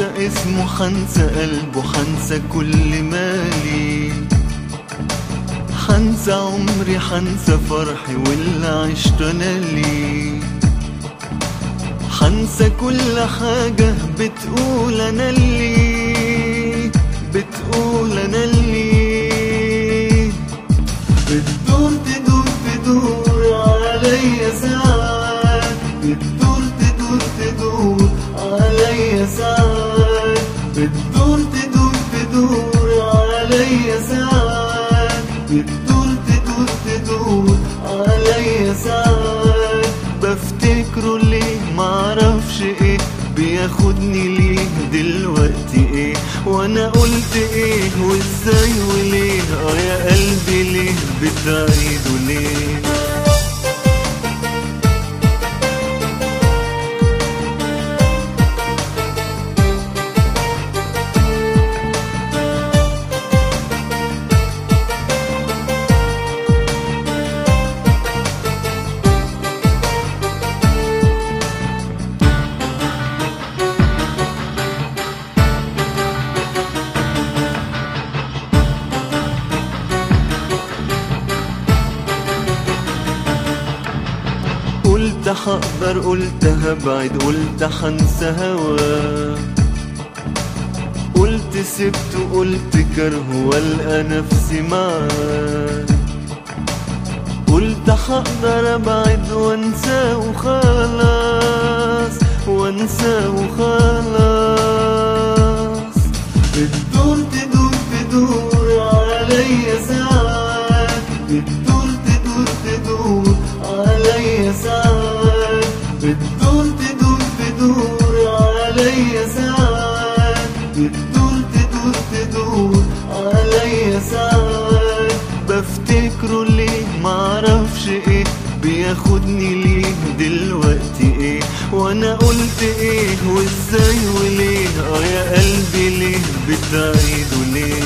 حنسى اسمه حنسى قلبه حنسى كل مالي حنسى عمري حنسى فرحي واللي عشت انا ليه حنسى كل حاجة بتقول انا اللي بتقول انا اللي بتدور تدور تدور عليا ساعات بتدور تدور تدور عليا ساعات بتدور تدور تدور عليا ساعات بتدور تدور تدور عليا ساعات بفتكره ليه معرفش ايه بياخدني ليه دلوقتي ايه وانا قلت ايه وازاي وليه اه يا قلبي ليه بتعيده ليه قلت حقدر قلت هبعد قلت حنسى هوا قلت سبت قلت كره والقى نفسي معاه قلت حقدر ابعد وانسى وخلاص وانسى وخلاص بتدور تدور تدور عليا ساعات بتدور تدور تدور عليا ساعات بتدور تدور تدور عليا ساعات بتدور تدور تدور عليا ساعات بفتكره ليه معرفش ايه بياخدني ليه دلوقتي ايه وانا قلت ايه وازاي وليه اه يا قلبي ليه بتعيده ليه